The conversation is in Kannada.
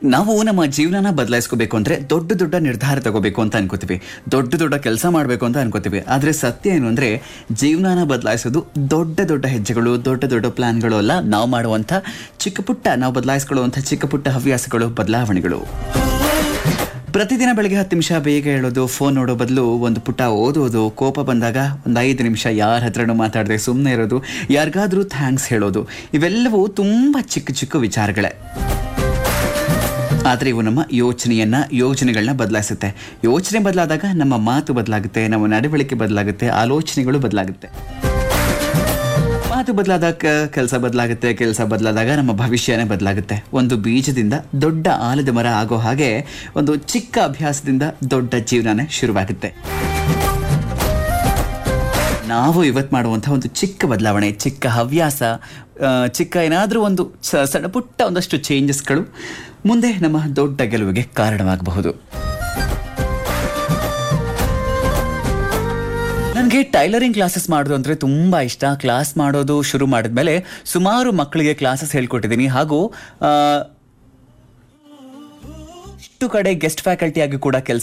ನಾವು ನಮ್ಮ ಜೀವನನ ಬದಲಾಯಿಸ್ಕೋಬೇಕು ಅಂದ್ರೆ ದೊಡ್ಡ ದೊಡ್ಡ ನಿರ್ಧಾರ ತಗೋಬೇಕು ಅಂತ ಅನ್ಕೋತೀವಿ ದೊಡ್ಡ ದೊಡ್ಡ ಕೆಲಸ ಮಾಡಬೇಕು ಅಂತ ಅನ್ಕೋತೀವಿ ಆದ್ರೆ ಸತ್ಯ ಏನು ಅಂದ್ರೆ ಜೀವನನ ಬದಲಾಯಿಸೋದು ದೊಡ್ಡ ದೊಡ್ಡ ಹೆಜ್ಜೆಗಳು ದೊಡ್ಡ ದೊಡ್ಡ ಪ್ಲಾನ್ಗಳು ಅಲ್ಲ ನಾವು ಮಾಡುವಂಥ ಚಿಕ್ಕ ಪುಟ್ಟ ನಾವು ಬದಲಾಯಿಸ್ಕೊಳ್ಳುವಂಥ ಚಿಕ್ಕ ಪುಟ್ಟ ಹವ್ಯಾಸಗಳು ಬದಲಾವಣೆಗಳು ಪ್ರತಿದಿನ ಬೆಳಗ್ಗೆ ಹತ್ತು ನಿಮಿಷ ಬೇಗ ಹೇಳೋದು ಫೋನ್ ನೋಡೋ ಬದಲು ಒಂದು ಪುಟ ಓದೋದು ಕೋಪ ಬಂದಾಗ ಒಂದು ಐದು ನಿಮಿಷ ಯಾರ ಹತ್ರನೂ ಮಾತಾಡದೆ ಸುಮ್ಮನೆ ಇರೋದು ಯಾರಿಗಾದ್ರೂ ಥ್ಯಾಂಕ್ಸ್ ಹೇಳೋದು ಇವೆಲ್ಲವೂ ತುಂಬ ಚಿಕ್ಕ ಚಿಕ್ಕ ವಿಚಾರಗಳೇ ಆದರೆ ಇವು ನಮ್ಮ ಯೋಚನೆಯನ್ನ ಯೋಜನೆಗಳನ್ನ ಬದಲಾಯಿಸುತ್ತೆ ಯೋಚನೆ ಬದಲಾದಾಗ ನಮ್ಮ ಮಾತು ಬದಲಾಗುತ್ತೆ ನಮ್ಮ ನಡವಳಿಕೆ ಬದಲಾಗುತ್ತೆ ಆಲೋಚನೆಗಳು ಬದಲಾಗುತ್ತೆ ಮಾತು ಬದಲಾದಾಗ ಕೆಲಸ ಬದಲಾಗುತ್ತೆ ಕೆಲಸ ಬದಲಾದಾಗ ನಮ್ಮ ಭವಿಷ್ಯನೇ ಬದಲಾಗುತ್ತೆ ಒಂದು ಬೀಜದಿಂದ ದೊಡ್ಡ ಆಲದ ಮರ ಆಗೋ ಹಾಗೆ ಒಂದು ಚಿಕ್ಕ ಅಭ್ಯಾಸದಿಂದ ದೊಡ್ಡ ಜೀವನನೇ ಶುರುವಾಗುತ್ತೆ ನಾವು ಇವತ್ತು ಮಾಡುವಂಥ ಒಂದು ಚಿಕ್ಕ ಬದಲಾವಣೆ ಚಿಕ್ಕ ಹವ್ಯಾಸ ಆ, ಚಿಕ್ಕ ಏನಾದರೂ ಒಂದು ಸ- ಸಣ್ಣ ಪುಟ್ಟ ಒಂದಷ್ಟು ಚೇಂಜಸ್ಗಳು ಮುಂದೆ ನಮ್ಮ ದೊಡ್ಡ ಗೆಲುವಿಗೆ ಕಾರಣವಾಗಬಹುದು ನನಗೆ ಟೈಲರಿಂಗ್ ಕ್ಲಾಸಸ್ ಮಾಡೋದು ಅಂದರೆ ತುಂಬ ಇಷ್ಟ ಕ್ಲಾಸ್ ಮಾಡೋದು ಶುರು ಮಾಡಿದ್ಮೇಲೆ ಸುಮಾರು ಮಕ್ಕಳಿಗೆ ಕ್ಲಾಸಸ್ ಹೇಳ್ಕೊಟ್ಟಿದ್ದೀನಿ ಹಾಗೂ ಆ, ಇಷ್ಟು ಕಡೆ ಗೆಸ್ಟ್ ಫ್ಯಾಕಲ್ಟಿ ಆಗಿ ಕೂಡ ಕೆಲಸ